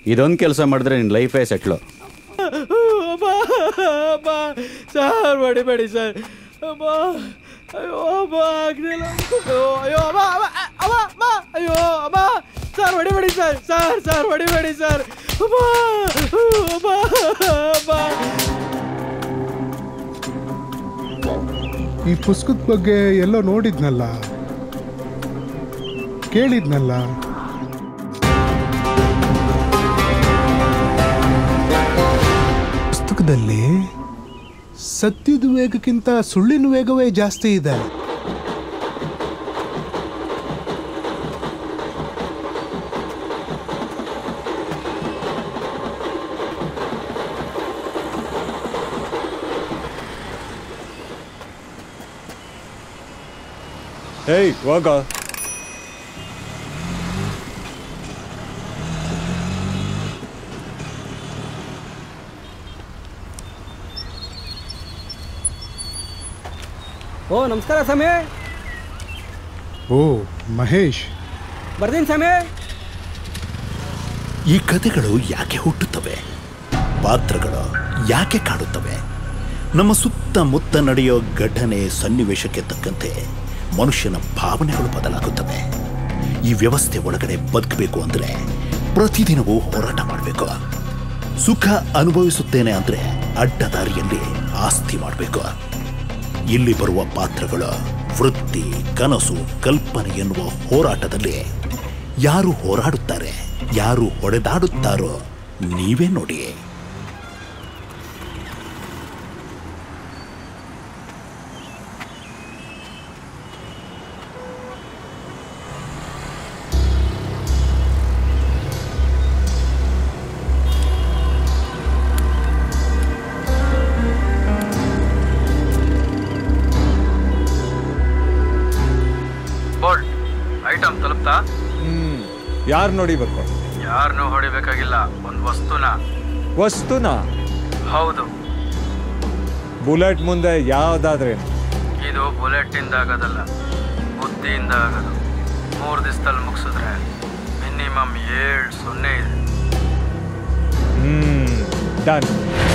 ಇದೊಂದು ಕೆಲಸ ಮಾಡಿದ್ರೆ ನಿನ್ನ ಲೈಫೇ ಸೆಟ್ಲು ಅಮ್ಮ ಅಮ್ಮ ಸರ್ ಹೊಡಿಬೇಡಿ ಸರ್ ಅಮ್ಮ ಅಯ್ಯೋ ಅಮ್ಮ ಆಗ್ಲಿಲ್ಲ ಅಯ್ಯೋ ಅಯ್ಯೋ ಅಮ್ಮ ಅಮ್ಮ ಅಮ್ಮ ಅಮ್ಮ ಅಯ್ಯೋ ಅಮ್ಮ ಸರ್ ಹೊಡಿಬೇಡಿ ಸರ್ ಸರ್ ಸರ್ ಹೊಡಿಬೇಡಿ ಸರ್ ಅಮ್ಮ ಅಮ್ಮ ಅಮ್ಮ ಈ ಪುಸ್ತಕದ ಬಗ್ಗೆ ಎಲ್ಲೋ ನೋಡಿದ್ನಲ್ಲ ಕೇಳಿದ್ನಲ್ಲ ಪುಸ್ತಕದಲ್ಲಿ ಸತ್ಯದ ವೇಗಕ್ಕಿಂತ ಸುಳ್ಳಿನ ವೇಗವೇ ಜಾಸ್ತಿ ಇದೆ ಏಯ್ ಹೋಗ ಓ ನಮಸ್ಕಾರ ಸಮಯ ಓ ಮಹೇಶ್ ಬರ್ತೀನಿ ಸಮಯ ಈ ಕಥೆಗಳು ಯಾಕೆ ಹುಟ್ಟುತ್ತವೆ ಪಾತ್ರಗಳು ಯಾಕೆ ಕಾಡುತ್ತವೆ ನಮ್ಮ ಸುತ್ತಮುತ್ತ ನಡೆಯೋ ಘಟನೆ ಸನ್ನಿವೇಶಕ್ಕೆ ತಕ್ಕಂತೆ ಮನುಷ್ಯನ ಭಾವನೆಗಳು ಬದಲಾಗುತ್ತವೆ ಈ ವ್ಯವಸ್ಥೆ ಒಳಗಡೆ ಬದುಕಬೇಕು ಅಂದ್ರೆ ಪ್ರತಿದಿನವೂ ಹೋರಾಟ ಮಾಡಬೇಕು ಸುಖ ಅನುಭವಿಸುತ್ತೇನೆ ಅಂದ್ರೆ ಅಡ್ಡದಾರಿಯಲ್ಲಿ ಆಸ್ತಿ ಮಾಡಬೇಕು ಇಲ್ಲಿ ಬರುವ ಪಾತ್ರಗಳು ವೃತ್ತಿ ಕನಸು ಕಲ್ಪನೆ ಎನ್ನುವ ಹೋರಾಟದಲ್ಲಿ ಯಾರು ಹೋರಾಡುತ್ತಾರೆ ಯಾರು ಹೊಡೆದಾಡುತ್ತಾರೋ ನೀವೇ ನೋಡಿ ಬೋಲ್ಟ್ ಐಟಮ್ ತಲುಪ್ತಾ ಹ್ಮ್ ಯಾರು ನೋಡಿಬೇಕು ಯಾರನ್ನೂ ಹೊಡಿಬೇಕಾಗಿಲ್ಲ ಒಂದು ವಸ್ತುನ ವಸ್ತುನ ಹೌದು ಬುಲೆಟ್ ಮುಂದೆ ಯಾವ್ದಾದ್ರೇನು ಇದು ಬುಲೆಟಿಂದ ಆಗೋದಲ್ಲ ಬುದ್ಧಿಯಿಂದ ಆಗೋದು ಮೂರು ದಿವಸದಲ್ಲಿ ಮುಗಿಸಿದ್ರೆ ಮಿನಿಮಮ್ ಏಳು ಸೊನ್ನೆ ಇದೆ ಹ್ಮ್ ಡನ್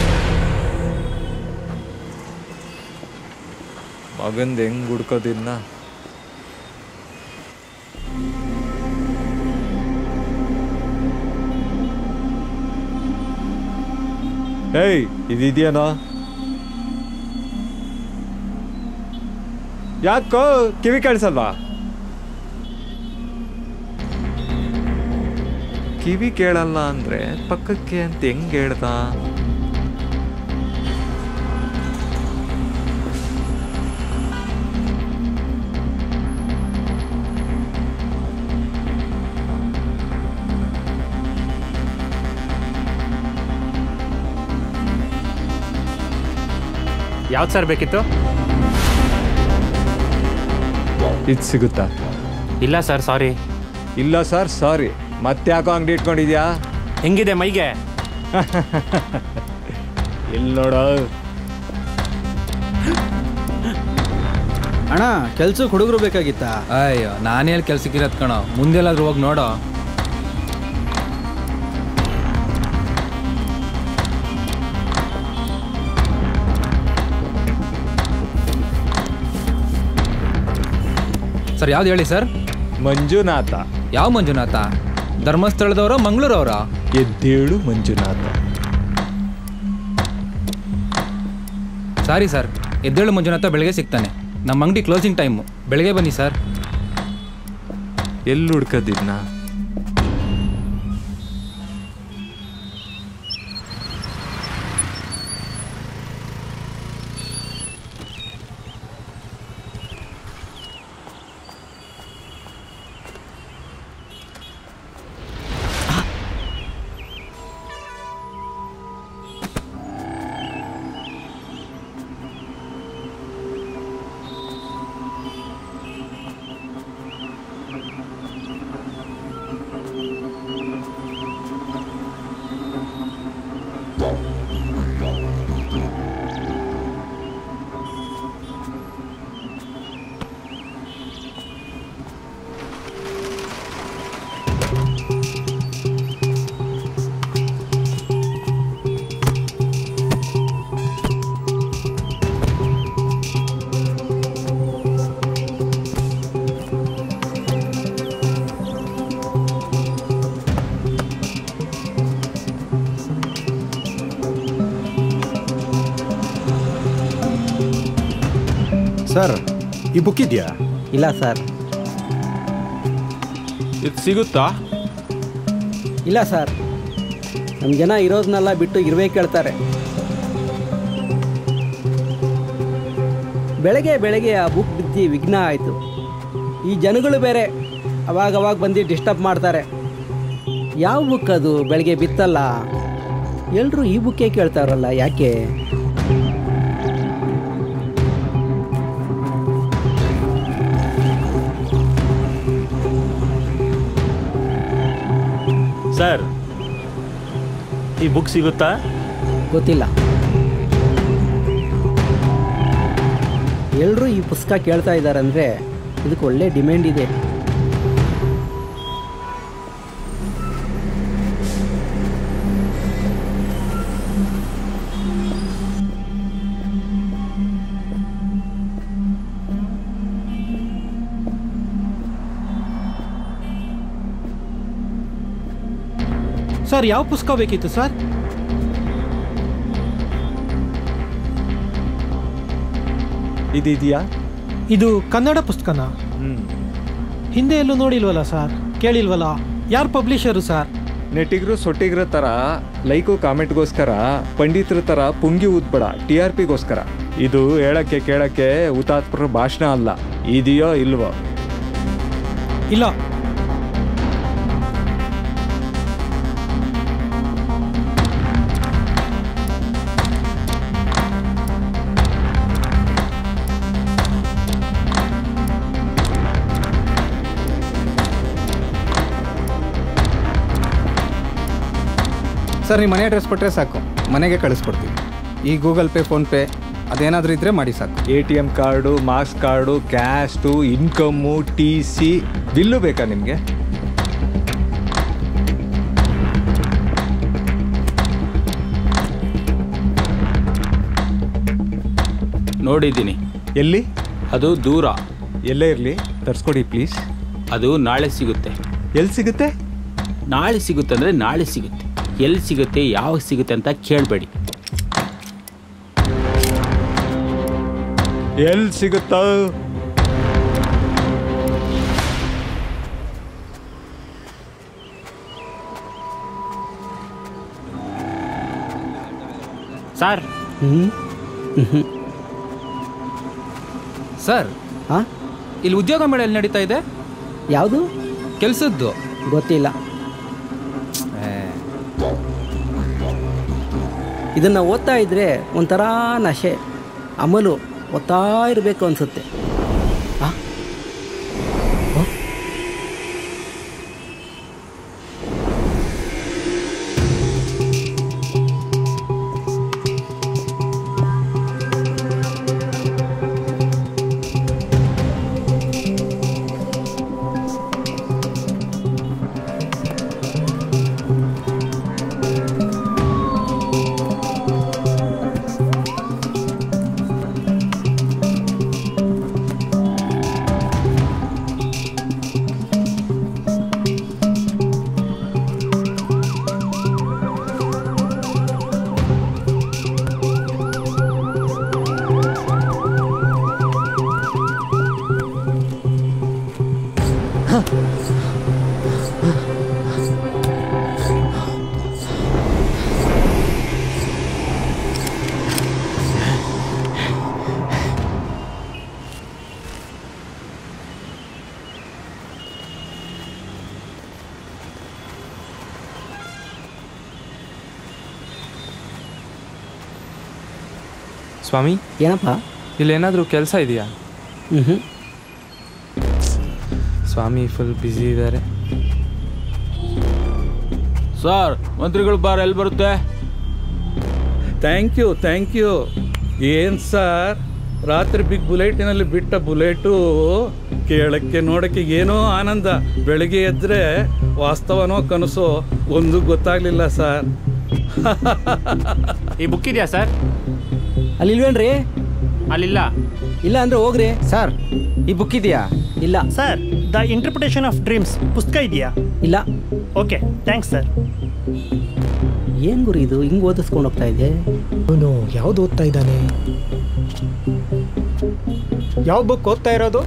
ಮಗಂದ್ ಹೆಂಗ್ ಹುಡ್ಕೋದಿನ್ನ ಏಯ್ ಇದಿದೆಯೇನೋ ಯಾಕೋ ಕಿವಿ ಕೇಳಿಸಲ್ವಾ ಕಿವಿ ಕೇಳಲ್ಲ ಅಂದ್ರೆ ಪಕ್ಕಕ್ಕೆ ಅಂತ ಹೆಂಗ್ ಹೇಳ್ದ ಯಾವ್ದು ಸರ್ ಬೇಕಿತ್ತು ಇದು ಸಿಗುತ್ತಾ ಇಲ್ಲ ಸರ್ ಸಾರಿ ಇಲ್ಲ ಸರ್ ಸಾರಿ ಮತ್ತೆ ಯಾಕೋ ಅಂಗಡಿ ಇಟ್ಕೊಂಡಿದ್ಯಾ ಹೆಂಗಿದೆ ಮೈಗೆ ಇಲ್ಲಿ ನೋಡೋ ಅಣ್ಣ ಕೆಲ್ಸಕ್ಕೆ ಹುಡುಗರು ಬೇಕಾಗಿತ್ತಾ ಅಯ್ಯೋ ನಾನೇಳಿ ಕೆಲ್ಸಕ್ಕಿರೋದು ಕಣೋ ಮುಂದೆಲ್ಲಾದ್ರೂ ಹೋಗಿ ನೋಡೋ ಸರ್ ಯಾವ್ದು ಹೇಳಿ ಸರ್ ಮಂಜುನಾಥ ಯಾವ ಮಂಜುನಾಥ ಧರ್ಮಸ್ಥಳದವರ ಮಂಗಳೂರವರ ಎದ್ದೇಳು ಮಂಜುನಾಥ ಸಾರಿ ಸರ್ ಎದ್ದೇಳು ಮಂಜುನಾಥ ಬೆಳಗ್ಗೆ ಸಿಗ್ತಾನೆ ನಮ್ಮ ಅಂಗಡಿ ಕ್ಲೋಸಿಂಗ್ ಟೈಮು ಬೆಳಗ್ಗೆ ಬನ್ನಿ ಸರ್ ಎಲ್ಲಿ ಹುಡ್ಕದಿದ್ನ ಸರ್ ಈ ಬುಕ್ ಇದೆಯಾ ಇಲ್ಲ ಸರ್ ಇದು ಸಿಗುತ್ತಾ ಇಲ್ಲ ಸರ್ ನಮ್ಮ ಜನ ಇರೋದನ್ನೆಲ್ಲ ಬಿಟ್ಟು ಇರುವೆ ಕೇಳ್ತಾರೆ ಬೆಳಗ್ಗೆ ಬೆಳಗ್ಗೆ ಆ ಬುಕ್ ಬಿದ್ದು ವಿಘ್ನ ಆಯಿತು ಈ ಜನಗಳು ಬೇರೆ ಅವಾಗ ಅವಾಗ ಬಂದು ಡಿಸ್ಟರ್ಬ್ ಮಾಡ್ತಾರೆ ಯಾವ ಬುಕ್ ಅದು ಬೆಳಗ್ಗೆ ಬಿತ್ತಲ್ಲ ಎಲ್ಲರೂ ಈ ಬುಕ್ಕೇ ಕೇಳ್ತಾರಲ್ಲ ಯಾಕೆ ಸರ್ ಈ ಬುಕ್ ಸಿಗುತ್ತಾ ಗೊತ್ತಿಲ್ಲ ಎಲ್ಲರೂ ಈ ಪುಸ್ತಕ ಕೇಳ್ತಾ ಇದ್ದಾರೆ ಅಂದರೆ ಇದಕ್ಕೆ ಒಳ್ಳೆ ಡಿಮ್ಯಾಂಡ್ ಇದೆ ಸರ್ ಯಾವ ಪುಸ್ತಕ ಬೇಕಿತ್ತು ಸರ್ ಇದೆಯಾ ಇದು ಕನ್ನಡ ಪುಸ್ತಕನ ಹಿಂದೆ ಎಲ್ಲೂ ನೋಡಿಲ್ವಲ್ಲ ಸರ್ ಕೇಳಿಲ್ವಲ್ಲ ಯಾರು ಪಬ್ಲಿಷರು ಸರ್ ನೆಟಿಗ್ರು ಸೊಟ್ಟಿಗ್ರ ಥರ ಲೈಕು ಕಾಮೆಂಟ್ಗೋಸ್ಕರ ಪಂಡಿತರ ಥರ ಪುಂಗಿ ಊದ್ಬೇಡ ಟಿ ಆರ್ ಪಿಗೋಸ್ಕರ ಇದು ಹೇಳಕ್ಕೆ ಕೇಳಕ್ಕೆ ಹುತಾತ್ಮರ ಭಾಷಣ ಅಲ್ಲ ಇದೆಯೋ ಇಲ್ವೋ ಇಲ್ಲ ಸರ್ ನಿಮ್ಮ ಮನೆ ಅಡ್ರೆಸ್ ಕೊಟ್ಟರೆ ಸಾಕು ಮನೆಗೆ ಕಳಿಸ್ಕೊಡ್ತೀವಿ ಈ ಗೂಗಲ್ ಪೇ ಫೋನ್ಪೇ ಅದೇನಾದರೂ ಇದ್ದರೆ ಮಾಡಿ ಸಾಕು A T M card marks card caste income T C bill ಬೇಕಾ ನಿಮಗೆ ನೋಡಿದ್ದೀನಿ ಎಲ್ಲಿ ಅದು ದೂರ ಎಲ್ಲೇ ಇರಲಿ ತರಿಸ್ಕೊಡಿ ಪ್ಲೀಸ್ ಅದು ನಾಳೆ ಸಿಗುತ್ತೆ ಎಲ್ಲಿ ಸಿಗುತ್ತೆ ನಾಳೆ ಸಿಗುತ್ತೆ ಅಂದರೆ ನಾಳೆ ಸಿಗುತ್ತೆ ಎಲ್ಲಿ ಸಿಗುತ್ತೆ ಯಾವಾಗ ಸಿಗುತ್ತೆ ಅಂತ ಕೇಳಬೇಡಿ ಎಲ್ಲಿ ಸಿಗುತ್ತೋ ಸರ್ ಸರ್ ಹಾಂ ಇಲ್ಲಿ ಉದ್ಯೋಗ ಮೇಳ ಎಲ್ಲಿ ನಡೀತಾ ಇದೆ ಯಾವುದು ಕೆಲಸದ್ದು ಗೊತ್ತಿಲ್ಲ ಇದನ್ನು ಓದ್ತಾ ಇದ್ರೆ ಒಂಥರ ನಶೆ ಅಮಲು ಓದ್ತಾ ಇರಬೇಕು ಅನಿಸುತ್ತೆ ಸ್ವಾಮಿ ಏನಪ್ಪ ಇಲ್ಲೇನಾದರೂ ಕೆಲಸ ಇದೆಯಾ ಹ್ಞೂ ಸ್ವಾಮಿ ಫುಲ್ ಬ್ಯುಸಿ ಇದ್ದಾರೆ ಸರ್ ಮಂತ್ರಿಗಳು ಬಾರ್ ಎಲ್ಲಿ ಬರುತ್ತೆ ಥ್ಯಾಂಕ್ ಯು ಥ್ಯಾಂಕ್ ಯು ಏನು ಸರ್ ರಾತ್ರಿ ಬಿಗ್ ಬುಲೆಟಿನಲ್ಲಿ ಬಿಟ್ಟ ಬುಲೆಟು ಕೇಳಕ್ಕೆ ನೋಡಕ್ಕೆ ಏನೋ ಆನಂದ ಬೆಳಗ್ಗೆ ಎದ್ರೆ ವಾಸ್ತವನೋ ಕನಸೋ ಒಂದು ಗೊತ್ತಾಗ್ಲಿಲ್ಲ ಸರ್ ಈ ಬುಕ್ ಇದೆಯಾ ಸರ್ ಅಲ್ಲಿ ಇಲ್ವೇನ್ರಿ ಅಲ್ಲಿಲ್ಲ ಇಲ್ಲ ಅಂದ್ರೆ ಹೋಗ್ರಿ ಸರ್ ಈ ಬುಕ್ ಇದೆಯಾ ಇಲ್ಲ sir the interpretation of dreams ಪುಸ್ತಕ ಇದೆಯಾ ಇಲ್ಲ ಓಕೆ ಥ್ಯಾಂಕ್ಸ್ ಸರ್ ಏನ್ ಗುರು ಇದು ಹಿಂಗ್ ಓದಿಸ್ಕೊಂಡು ಹೋಗ್ತಾ ಇದೆ ಅವನು ಯಾವ್ದು ಓದ್ತಾ ಇದ್ದಾನೆ ಯಾವ ಬುಕ್ ಓದ್ತಾ ಇರೋದು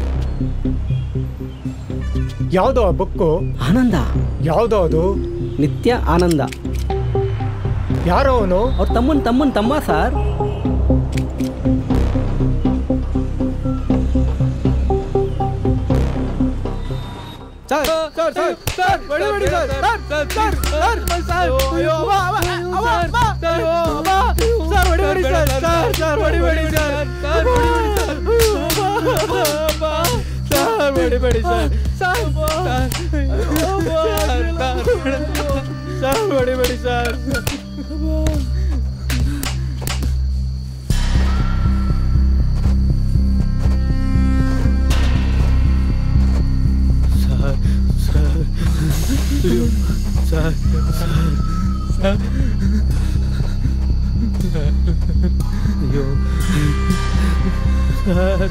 ಯಾವುದು ಆ ಬುಕ್ಕು ಆನಂದ ಯಾವುದು ಅದು ನಿತ್ಯ ಆನಂದ ಯಾರೋ ಅವನು ಅವ್ರ ತಮ್ಮನ್ ತಮ್ಮನ್ ತಮ್ಮ sir sir sir sir sir ಬಡಿ ಬಡಿ sir sir sir sir sir sir ಅಯ್ಯೋ ಅಮ್ಮ ಅಮ್ಮ ಅಮ್ಮ ಅಮ್ಮ ಅಯ್ಯೋ ಅಮ್ಮ ಸರ್ ಬಡಿ ಬಡಿ ಸರ್ ಸರ್ ಸರ್ ಬಡಿ ಬಡಿ ಸರ್ ಸರ್ ಬಡಿ ಬಡಿ ಸರ್ ಅಮ್ಮ ಅಮ್ಮ ಸರ್ ಬಡಿ ಬಡಿ ಸರ್ ಸರ್ ಸರ್ ಬಡಿ ಬಡಿ ಸರ್ ಸರ್ ಸರ್ ಅಯ್ಯೋ, ಸರ್ ಸರ್ ಅಯ್ಯೋ ಸರ್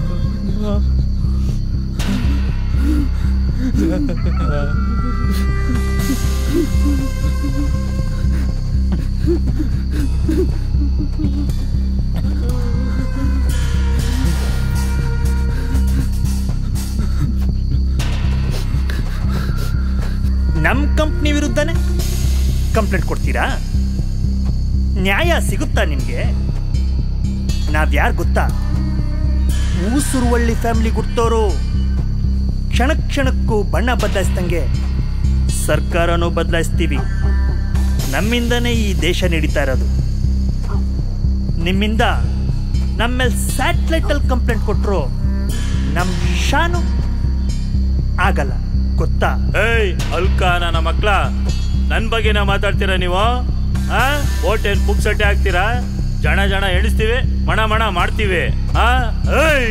ನಮ್ಮ ಕಂಪ್ನಿ ವಿರುದ್ಧನೇ ಕಂಪ್ಲೇಂಟ್ ಕೊಡ್ತೀರಾ ನ್ಯಾಯ ಸಿಗುತ್ತಾ ನಿಮಗೆ ನಾವ್ಯಾರು ಗೊತ್ತಾ ಊಸುರುವಳ್ಳಿ ಫ್ಯಾಮಿಲಿ ಗುರ್ತೋರು ಕ್ಷಣ ಕ್ಷಣಕ್ಕೂ ಬಣ್ಣ ಬದಲಾಯಿಸ್ದಂಗೆ ಸರ್ಕಾರನೂ ಬದಲಾಯಿಸ್ತೀವಿ ನಮ್ಮಿಂದನೇ ಈ ದೇಶ ನಡೀತಾ ಇರೋದು ನಿಮ್ಮಿಂದ ನಮ್ಮ ಮೇಲೆ ಸ್ಯಾಟಲೈಟಲ್ಲಿ ಕಂಪ್ಲೇಂಟ್ ಕೊಟ್ಟರು ನಮ್ಮ ಶಾನು ಆಗಲ್ಲ ಗೊತ್ತಾ ಏಯ್ ಅಲ್ಕ ನನ್ನ ಮಕ್ಳ ನನ್ನ ಬಗ್ಗೆನ ಮಾತಾಡ್ತೀರಾ ನೀವು ಆ ಓಟ್ ಏನ್ ಪುಕ್ ಸಟ್ಟೆ ಹಾಕ್ತೀರಾ ಜನ ಜನ ಎಣಿಸ್ತೀವಿ ಮಣ ಮಣ ಮಾಡ್ತೀವಿ ಆ ಏಯ್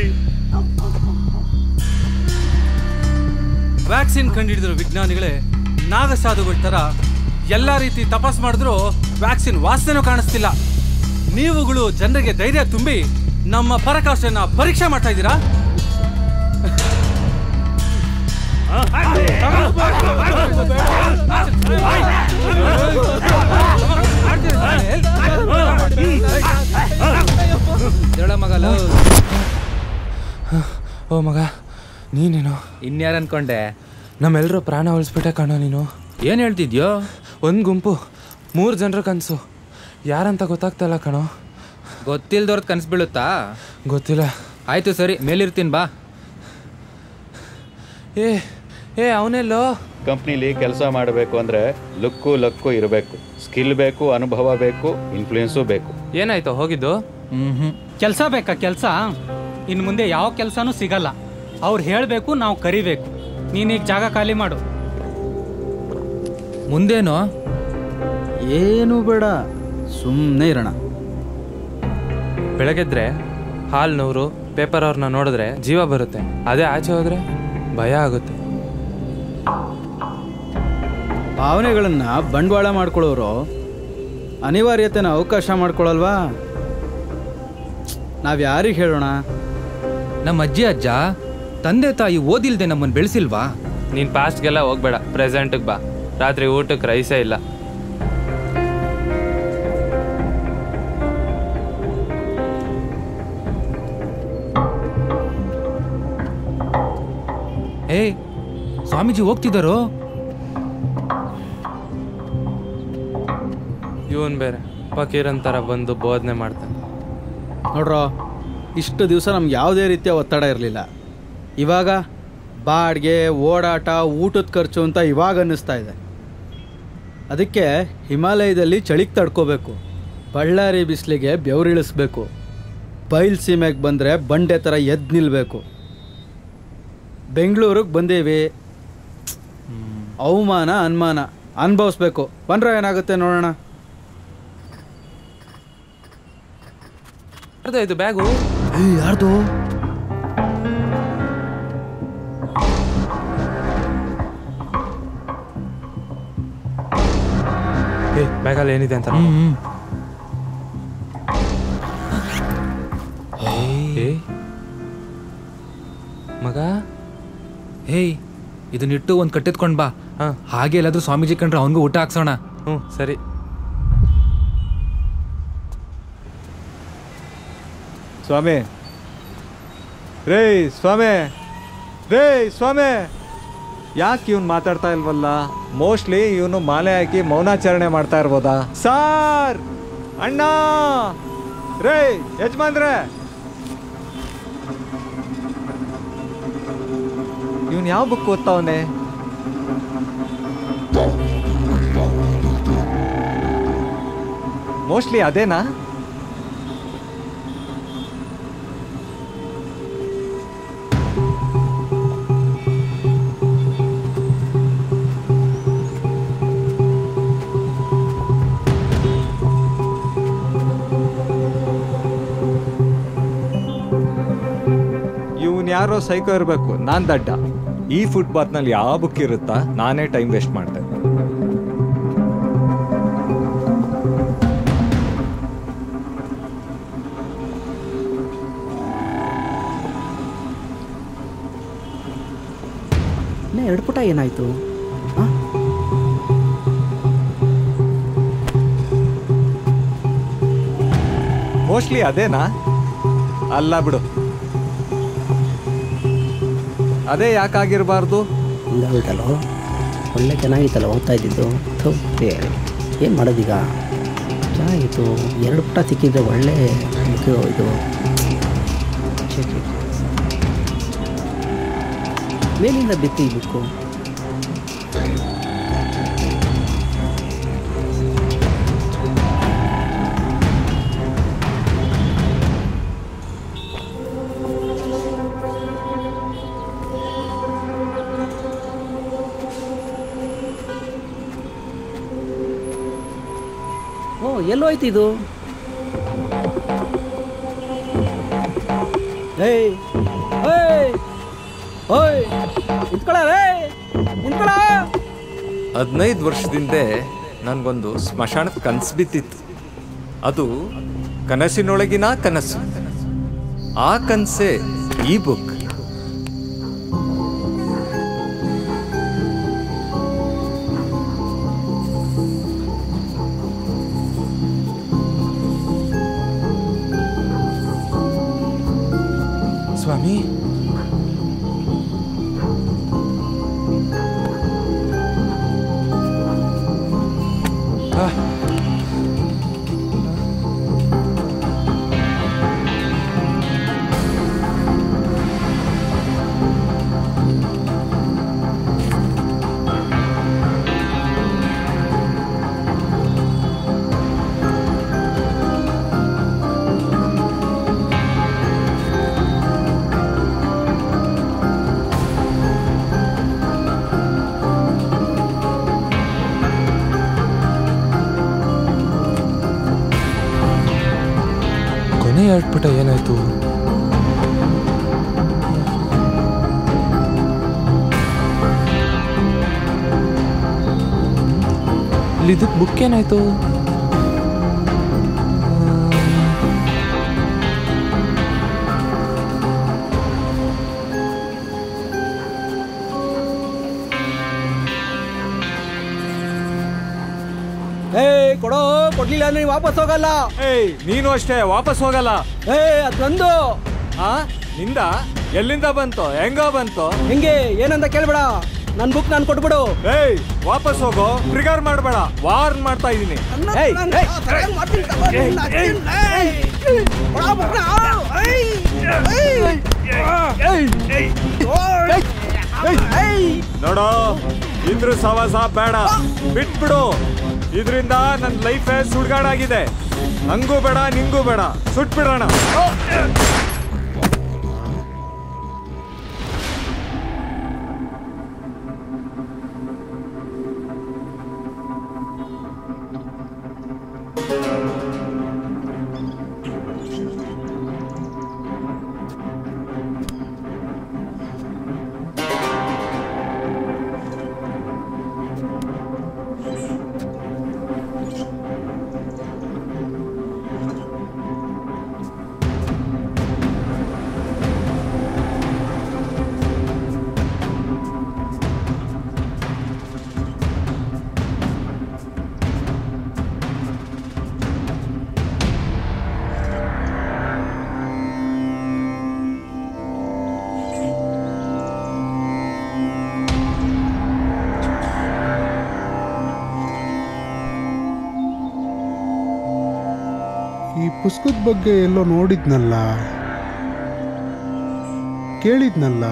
ವ್ಯಾಕ್ಸಿನ್ ಕಂಡುಹಿಡಿದಿರೋ ವಿಜ್ಞಾನಿಗಳೇ ನಾಗಸಾಧುಗಳ ಥರ ಎಲ್ಲ ರೀತಿ ತಪಾಸ್ ಮಾಡಿದ್ರು ವ್ಯಾಕ್ಸಿನ್ ವಾಸನೆನೂ ಕಾಣಿಸ್ತಿಲ್ಲ ನೀವುಗಳು ಜನರಿಗೆ ಧೈರ್ಯ ತುಂಬಿ ನಮ್ಮ ಪರಾಕಾಷ್ಠೆಯನ್ನ ಪರೀಕ್ಷೆ ಮಾಡ್ತಾ ಇದ್ದೀರಾ ಹೇಳ ಮಗ ಲವ್. ಓ ಮಗ ನೀನೇನು ಇನ್ಯಾರು ಅನ್ಕೊಂಡೆ ನಮ್ಮೆಲ್ಲರೂ ಪ್ರಾಣ ಉಳಿಸ್ಬಿಟ್ಟೆ ಕಣೋ ನೀನು ಏನು ಹೇಳ್ತಿದ್ಯೋ ಒಂದು ಗುಂಪು ಮೂರು ಜನರ ಕನಸು ಯಾರಂತ ಗೊತ್ತಾಗ್ತಲ್ಲ ಕಣೋ ಗೊತ್ತಿಲ್ದವ್ರದ್ದು ಕನ್ಸು ಬೀಳುತ್ತಾ ಗೊತ್ತಿಲ್ಲ ಆಯ್ತು ಸರಿ ಮೇಲಿರ್ತೀನಿ ಬಾ ಏ ಏ ಅವನೆಲ್ಲೋ ಕಂಪ್ನಿಲಿ ಕೆಲಸ ಮಾಡಬೇಕು ಅಂದರೆ ಲುಕ್ಕು ಲಕ್ಕು ಇರಬೇಕು ಸ್ಕಿಲ್ ಬೇಕು ಅನುಭವ ಬೇಕು ಇನ್ಫ್ಲೂಯೆನ್ಸು ಬೇಕು ಏನಾಯ್ತು ಹೋಗಿದ್ದು ಕೆಲಸ ಬೇಕಾ ಕೆಲಸ ಇನ್ನು ಮುಂದೆ ಯಾವ ಕೆಲಸನೂ ಸಿಗಲ್ಲ ಅವ್ರು ಹೇಳಬೇಕು ನಾವು ಕರಿಬೇಕು ನೀನೀಗ ಜಾಗ ಖಾಲಿ ಮಾಡು ಮುಂದೇನು ಏನು ಬೇಡ ಸುಮ್ಮನೆ ಇರೋಣ ಬೆಳಗ್ಗೆದ್ರೆ ಹಾಲ್ ನೂರು ಪೇಪರ್ ಅವ್ರನ್ನ ನೋಡಿದ್ರೆ ಜೀವ ಬರುತ್ತೆ ಅದೇ ಆಚೆ ಹೋದ್ರೆ ಭಯ ಆಗುತ್ತೆ ಭಾವನೆಗಳನ್ನ ಬಂಡವಾಳ ಮಾಡ್ಕೊಳ್ಳೋರು ಅನಿವಾರ್ಯತೆನ ಅವಕಾಶ ಮಾಡ್ಕೊಳ್ಳಲ್ವಾ ನಾವು ಯಾರಿಗೆ ಹೇಳೋಣ ನಮ್ಮ ಅಜ್ಜಿ ಅಜ್ಜ ತಂದೆ ತಾಯಿ ಓದಿಲ್ದೆ ನಮ್ಮನ್ನು ಬೆಳೆಸಿಲ್ವಾ ನೀನ್ ಪಾಸ್ಟ್ಗೆಲ್ಲ ಹೋಗ್ಬೇಡ ಪ್ರೆಸೆಂಟ್ಗೆ ಬಾ ರಾತ್ರಿ ಊಟಕ್ಕೆ ರೈಸೇ ಇಲ್ಲ ಏಯ್ ಸ್ವಾಮೀಜಿ ಹೋಗ್ತಿದ್ದಾರೋ ಇವನ್ ಬೇರೆ ಫಕೀರನ್ ಥರ ಬಂದು ಬೋಧನೆ ಮಾಡ್ತಾನೆ ನೋಡ್ರೋ ಇಷ್ಟು ದಿವಸ ನಮ್ಗೆ ಯಾವುದೇ ರೀತಿಯ ಒತ್ತಡ ಇರಲಿಲ್ಲ ಇವಾಗ ಬಾಡಿಗೆ ಓಡಾಟ ಊಟದ ಖರ್ಚು ಅಂತ ಇವಾಗ ಅನ್ನಿಸ್ತಾ ಇದೆ ಅದಕ್ಕೆ ಹಿಮಾಲಯದಲ್ಲಿ ಚಳಿಗೆ ತಡ್ಕೋಬೇಕು ಬಳ್ಳಾರಿ ಬಿಸಿಲಿಗೆ ಬೆವರಿಳಿಸ್ಬೇಕು ಬಯಲು ಸೀಮೆಗೆ ಬಂದರೆ ಬಂಡೆ ಥರ ಎದ್ದು ನಿಲ್ಲಬೇಕು ಬೆಂಗಳೂರಿಗೆ ಬಂದೀವಿ ಅವಮಾನ ಅನುಮಾನ ಅನುಭವಿಸ್ಬೇಕು ಬಂದ್ರೆ ಏನಾಗುತ್ತೆ ನೋಡೋಣ ಯಾರ್ದು ಇದು ಬ್ಯಾಗು ಯಾರ್ದು ಏ ಬ್ಯಾಗಲ್ಲಿ ಏನಿದೆ ಅಂತ ಏ ಮಗ ಹೇಯ್ ಇದನ್ನಿಟ್ಟು ಒಂದು ಕಟ್ಟೆತ್ಕೊಂಡ್ ಬಾ ಹಾಗೆ ಎಲ್ಲಾದ್ರೂ ಸ್ವಾಮೀಜಿ ಕಂಡ್ರೆ ಅವನಿಗೂ ಊಟ ಹಾಕ್ಸೋಣ ಹ್ಞೂ ಸರಿ ಸ್ವಾಮಿ ರೇ ಸ್ವಾಮಿ ರೇ ಸ್ವಾಮಿ ಯಾಕೆ ಇವನು ಮಾತಾಡ್ತಾ ಇಲ್ವಲ್ಲ ಮೋಸ್ಟ್ಲಿ ಇವನು ಮಾಲೆ ಹಾಕಿ ಮೌನಾಚರಣೆ ಮಾಡ್ತಾ ಇರ್ಬೋದಾ ಸಾರ್ ಅಣ್ಣ ರೇ ಯಜಮಾನ್ರೆ ಇವನ್ ಯಾವ ಬುಕ್ ಓದ್ತಾವನೆ ಮೋಸ್ಟ್ಲಿ ಅದೇನಾ ಇವನ್ ಯಾರೋ ಸೈಕೋ ಇರಬೇಕು ನಾನ್ ದಡ್ಡ ಈ ಫುಟ್ಪಾತ್ನಲ್ಲಿ ಯಾವ ಬುಕ್ ಇರುತ್ತಾ ನಾನೇ ಟೈಮ್ ವೇಸ್ಟ್ ಮಾಡ್ದೆ ಇನ್ನ ಎರಡು ಪುಟ ಏನಾಯ್ತು ಮೋಸ್ಟ್ಲಿ ಅದೇನಾ ಅಲ್ಲ ಬಿಡು ಅದೇ ಯಾಕಾಗಿರ್ಬಾರ್ದು ಹಿಂಗಾಗಿತ್ತಲ್ಲೋ ಒಳ್ಳೆ ಚೆನ್ನಾಗಿತ್ತಲ್ಲ ಓದ್ತಾ ಇದ್ದಿದ್ದು ಥು, ಏನು ಮಾಡೋದೀಗ ಚೆನ್ನಾಗಿತ್ತು ಎರಡು ಪುಟ ಸಿಕ್ಕಿದ್ರೆ ಒಳ್ಳೆ ಇದು ಇದು ಛೆ, ಛೆ, ಛೆ. ಮೇಲಿಂದ ಬಿತ್ತು ಈ ಬುಕ್ಕು ಓ ಎಲ್ಲೋಯ್ತು ಇದು ಏಯ್ ಏಯ್ ಓಯ್ ನಿಂತ್ಕೊಳ ರೇ ನಿಂತ್ಕೊಳ ಹದಿನೈದು ವರ್ಷದಿಂದೆ ನನಗೊಂದು ಸ್ಮಶಾನದ ಕನಸು ಬಿದ್ದಿತ್ತು ಅದು ಕನಸಿನೊಳಗಿನ ಕನಸು ಆ ಕನಸೇ ಈ ಬುಕ್ ಸ್ವಾಮಿ ಆ, ಕೊನೆ ಎರಡು ಪುಟ ಏನಾಯ್ತು ಇಲ್ಲಿ ಇದಕ್ಕೆ ಬುಕ್ ಏನಾಯ್ತು ಏಯ್ ಕೊಡೋ ಕೊಡ್ಲಿಲ್ಲ ಅಂದ್ರೆ ನೀವ್ ವಾಪಸ್ ಹೋಗಲ್ಲ ಏಯ್ ನೀನು ಅಷ್ಟೇ ವಾಪಸ್ ಹೋಗಲ್ಲ ಏಯ್ ಅದ್ ನಂದು ಆ ನಿಂದ ಎಲ್ಲಿಂದ ಬಂತು ಹೆಂಗ ಬಂತು ಹೆಂಗೆ ಏನಂತ ಕೇಳ್ಬೇಡ ನನ್ ಬುಕ್ ನಾನು ಕೊಟ್ಬಿಡು ಏಯ್ ವಾಪಸ್ ಹೋಗೋ ಟ್ರಿಗರ್ ಮಾಡಬೇಡ ವಾರ್ನ್ ಮಾಡ್ತಾ ಇದೀನಿ ಏಯ್ ನೋಡೋ ಇದ್ರ ಸವಾಸ ಬೇಡ ಬಿಟ್ಬಿಡು ಇದರಿಂದ ನನ್ನ ಲೈಫೇ ಸುಡ್ಗಾಡಾಗಿದೆ ನಂಗೂ ಬೇಡ ನಿಂಗೂ ಬೇಡ ಸುಟ್ಬಿಡೋಣ ಪುಸ್ತಕದ ಬಗ್ಗೆ ಎಲ್ಲೋ ನೋಡಿದ್ನಲ್ಲ ಕೇಳಿದ್ನಲ್ಲ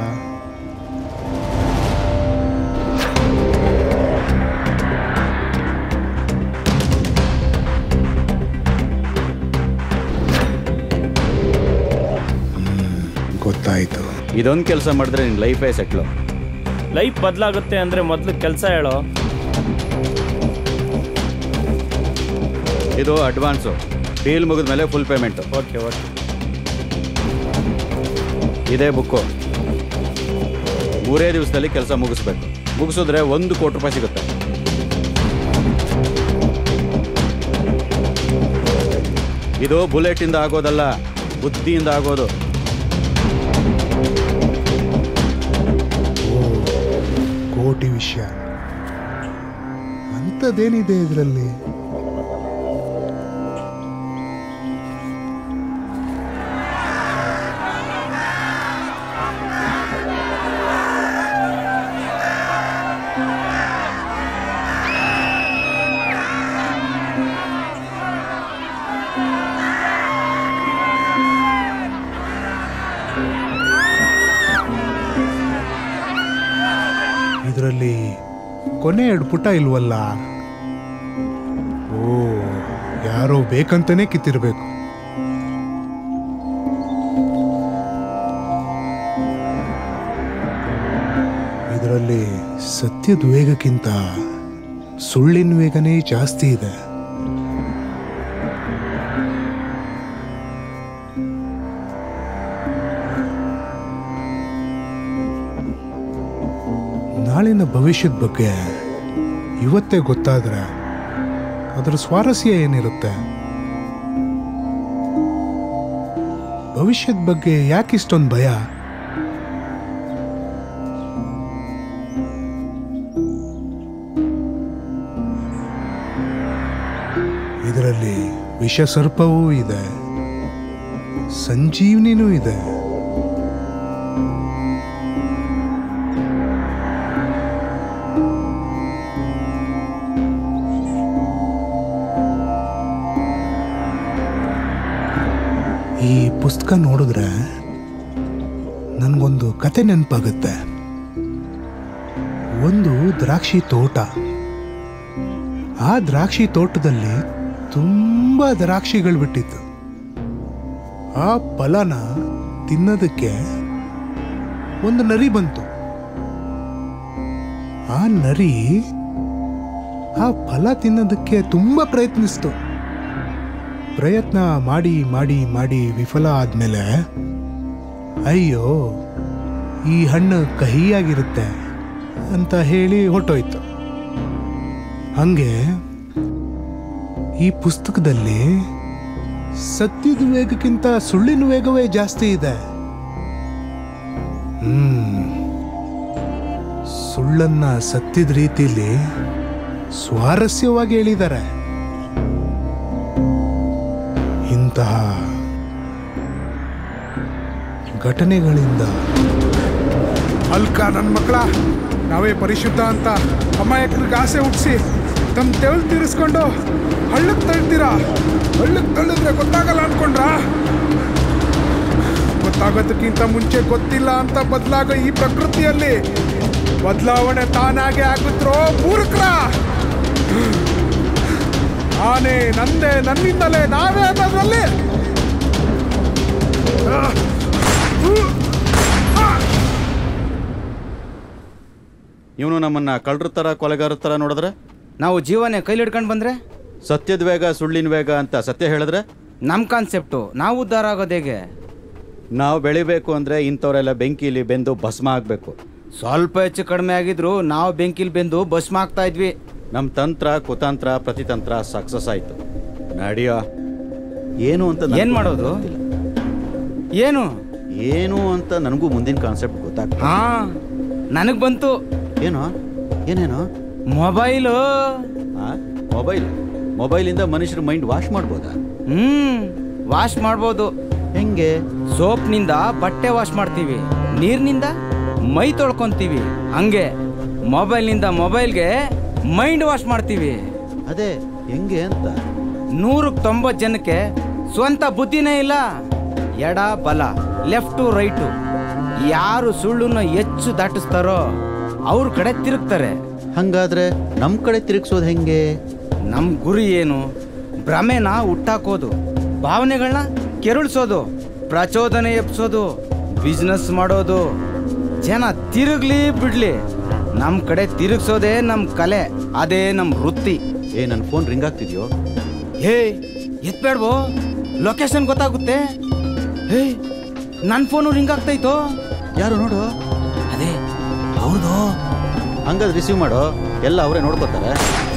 ಗೊತ್ತಾಯ್ತು ಇದೊಂದು ಕೆಲಸ ಮಾಡಿದ್ರೆ ನಿನ್ನ ಲೈಫೇ ಸೆಟ್ಲು ಲೈಫ್ ಬದಲಾಗುತ್ತೆ ಅಂದ್ರೆ ಮೊದಲು ಕೆಲಸ ಹೇಳೋ ಇದು ಅಡ್ವಾನ್ಸು ಡೀಲ್ ಮುಗಿದ ಮೇಲೆ ಫುಲ್ ಪೇಮೆಂಟು ಓಕೆ ಓಕೆ ಇದೇ ಬುಕ್ಕು ಮೂರೇ ದಿವಸದಲ್ಲಿ ಕೆಲಸ ಮುಗಿಸ್ಬೇಕು ಮುಗಿಸಿದ್ರೆ ಒಂದು ಕೋಟಿ ರೂಪಾಯಿ ಸಿಗುತ್ತೆ ಇದು ಬುಲೆಟಿಂದ ಆಗೋದಲ್ಲ ಬುದ್ಧಿಯಿಂದ ಆಗೋದು ಕೋಟಿ ವಿಷಯ ಅಂಥದ್ದೇನಿದೆ ಇದರಲ್ಲಿ ಇದರಲ್ಲಿ ಕೊನೆ ಎರಡು ಪುಟ ಇಲ್ವಲ್ಲ ಓ ಯಾರೋ ಬೇಕಂತಾನೆ ಕಿತ್ತಿರ್ಬೇಕು ಇದರಲ್ಲಿ ಸತ್ಯದ ವೇಗಕ್ಕಿಂತ ಸುಳ್ಳಿನ ವೇಗನೇ ಜಾಸ್ತಿ ಇದೆ ನಾಳಿನ ಭವಿಷ್ಯದ ಬಗ್ಗೆ ಇವತ್ತೇ ಗೊತ್ತಾದ್ರೆ ಅದರ ಸ್ವಾರಸ್ಯ ಏನಿರುತ್ತೆ ಭವಿಷ್ಯದ ಬಗ್ಗೆ ಯಾಕೆ ಇಷ್ಟೊಂದು ಭಯ ಇದರಲ್ಲಿ ವಿಷ ಸರ್ಪವೂ ಇದೆ ಸಂಜೀವನಿನೂ ಇದೆ ಈ ಪುಸ್ತಕ ನೋಡಿದ್ರೆ ನನಗೊಂದು ಕತೆ ನೆನಪಾಗುತ್ತೆ ಒಂದು ದ್ರಾಕ್ಷಿ ತೋಟ ಆ ದ್ರಾಕ್ಷಿ ತೋಟದಲ್ಲಿ ತುಂಬ ದ್ರಾಕ್ಷಿಗಳು ಬಿಟ್ಟಿತ್ತು ಆ ಫಲನ ತಿನ್ನೋದಕ್ಕೆ ಒಂದು ನರಿ ಬಂತು ಆ ನರಿ ಆ ಫಲ ತಿನ್ನೋದಕ್ಕೆ ತುಂಬ ಪ್ರಯತ್ನಿಸ್ತು ಪ್ರಯತ್ನ ಮಾಡಿ ಮಾಡಿ ಮಾಡಿ ವಿಫಲ ಆದ್ಮೇಲೆ ಅಯ್ಯೋ ಈ ಹಣ್ಣು ಕಹಿಯಾಗಿರುತ್ತೆ ಅಂತ ಹೇಳಿ ಹೊಟ್ಟೋಯ್ತು ಹಂಗೆ ಈ ಪುಸ್ತಕದಲ್ಲಿ ಸತ್ಯದ ವೇಗಕ್ಕಿಂತ ಸುಳ್ಳಿನ ವೇಗವೇ ಜಾಸ್ತಿ ಇದೆ ಹ್ಮ್ ಸುಳ್ಳನ್ನ ಸತ್ಯದ ರೀತಿಯಲ್ಲಿ ಸ್ವಾರಸ್ಯವಾಗಿ ಹೇಳಿದ್ದಾರೆ ಇಂತಹ ಘಟನೆಗಳಿಂದ ಅಲ್ಕ ನನ್ನ ಮಕ್ಕಳ ನಾವೇ ಪರಿಶುದ್ಧ ಅಂತ ಅಮಾಯಕರಿಗೆ ಆಸೆ ಹುಟ್ಟಿಸಿ ತಮ್ಮ ತೆವಲ್ ತೀರಿಸ್ಕೊಂಡು ಹಳ್ಳಕ್ಕೆ ತಳ್ತೀರಾ ಹಳ್ಳಕ್ಕೆ ತಳ್ಳಿದ್ರೆ ಗೊತ್ತಾಗಲ್ಲ ಅನ್ಕೊಂಡ್ರಾ ಗೊತ್ತಾಗೋದಕ್ಕಿಂತ ಮುಂಚೆ ಗೊತ್ತಿಲ್ಲ ಅಂತ ಬದಲಾಗೋ ಈ ಪ್ರಕೃತಿಯಲ್ಲಿ ಬದಲಾವಣೆ ತಾನಾಗೆ ಆಗುತ್ತೋ ಮೂರ್ಖರ ಆನೆ ನಂದೆ ನನ್ನಿಂದಲೇ ನಾವೇ ಅನ್ನೋದ್ರಲ್ಲಿ ಇವನು ನಮ್ಮನ್ನ ಕಳ್ಳರ ಥರ ಕೊಲೆಗಾರ ಥರ ನೋಡಿದ್ರೆ ನಾವು ಜೀವನೇ ಕೈಲಿ ಹಿಡ್ಕೊಂಡು ಬಂದ್ರೆ ಸತ್ಯದ ವೇಗ ಸುಳ್ಳಿನ ವೇಗ ಅಂತ ಸತ್ಯ ಹೇಳಿದ್ರೆ ನಮ್ಮ ಕಾನ್ಸೆಪ್ಟು ನಾವು ಉದ್ಧಾರ ಆಗೋದು ಹೇಗೆ ನಾವು ಬೆಳಿಬೇಕು ಅಂದ್ರೆ ಇಂಥವರೆಲ್ಲ ಬೆಂಕಿಲಿ ಬೆಂದು ಭಸ್ಮ ಆಗಬೇಕು ಸ್ವಲ್ಪ ಹೆಚ್ಚು ಕಡಿಮೆ ಆಗಿದ್ರು ನಾವು ಬೆಂಕಿಲ್ ಬೆಂದು ಭಸ್ಮ ಆಗ್ತಾ ಇದ್ವಿ ನಮ್ಮ ತಂತ್ರ ಕುತಂತ್ರ ಪ್ರತಿತಂತ್ರ ಸಕ್ಸಸ್ ಆಯ್ತು ನಡಿಯೋ ಏನು ಅಂತ ನನಗೂ ಏನ್ ಮಾಡೋದು? ಗೊತ್ತಿಲ್ಲ. ಏನು ಏನು ಅಂತ ನನಗೂ ಮುಂದಿನ ಕಾನ್ಸೆಪ್ಟ್ ಗೊತ್ತಾಗ್ತದೆ ಹಾ ನನಗ್ ಬಂತು ಏನೋ ಏನೇನೋ ಮೊಬೈಲು ಮೊಬೈಲ್ ಮೊಬೈಲಿಂದ ಮನುಷ್ಯರ ಮೈಂಡ್ ವಾಶ್ ಮಾಡ್ಬೋದಾ ಹ್ಮ್ ವಾಶ್ ಮಾಡ್ಬೋದು ಹೆಂಗೆ ಸೋಪ್ನಿಂದ ಬಟ್ಟೆ ವಾಶ್ ಮಾಡ್ತೀವಿ ನೀರ್ನಿಂದ ಮೈ ತೊಳ್ಕೊಂತೀವಿ ಹಂಗೆ ಮೊಬೈಲ್ನಿಂದ ಮೊಬೈಲ್ಗೆ ಮೈಂಡ್ ವಾಶ್ ಮಾಡ್ತೀವಿ ಅದೇ ಹೆಂಗೆ ಅಂತ ನೂರಕ್ಕೆ ತೊಂಬತ್ತು ಜನಕ್ಕೆ ಸ್ವಂತ ಬುದ್ಧಿನೇ ಇಲ್ಲ ಎಡ ಬಲ ಲೆಫ್ಟು ರೈಟು ಯಾರು ಸುಳ್ಳನ್ನ ಹೆಚ್ಚು ದಾಟಿಸ್ತಾರೋ ಅವ್ರ ಕಡೆ ತಿರುಗ್ತಾರೆ ಹಂಗಾದ್ರೆ ನಮ್ ಕಡೆ ತಿರುಗಿಸೋದು ಹೆಂಗೆ ನಮ್ ಗುರಿ ಏನು ಭ್ರಮೆನ ಹುಟ್ಟಾಕೋದು ಭಾವನೆಗಳನ್ನ ಕೆರಳಿಸೋದು ಪ್ರಚೋದನೆ ಎಪ್ಸೋದು ಬಿಸ್ನೆಸ್ ಮಾಡೋದು ಜನ ತಿರುಗ್ಲಿ ಬಿಡ್ಲಿ ನಮ್ ಕಡೆ ತಿರುಗ್ಸೋದೇ ನಮ್ ಕಲೆ ಅದೇ ನಮ್ ವೃತ್ತಿ ಏ ನನ್ನ ಫೋನ್ ರಿಂಗ್ ಆಗ್ತಿದ್ಯೋ ಹೇ ಎತ್ಬೇಡ್ವೋ ಲೊಕೇಶನ್ ಗೊತ್ತಾಗುತ್ತೆ ಹೇ ನನ್ನ ಫೋನು ರಿಂಗ್ ಆಗ್ತೈತೋ ಯಾರು ನೋಡು ಅದೇ ಹೌದು ಹಂಗಾದ್ರೆ ರಿಸೀವ್ ಮಾಡೋ ಎಲ್ಲ ಅವರೇ ನೋಡ್ಕೋತಾರೆ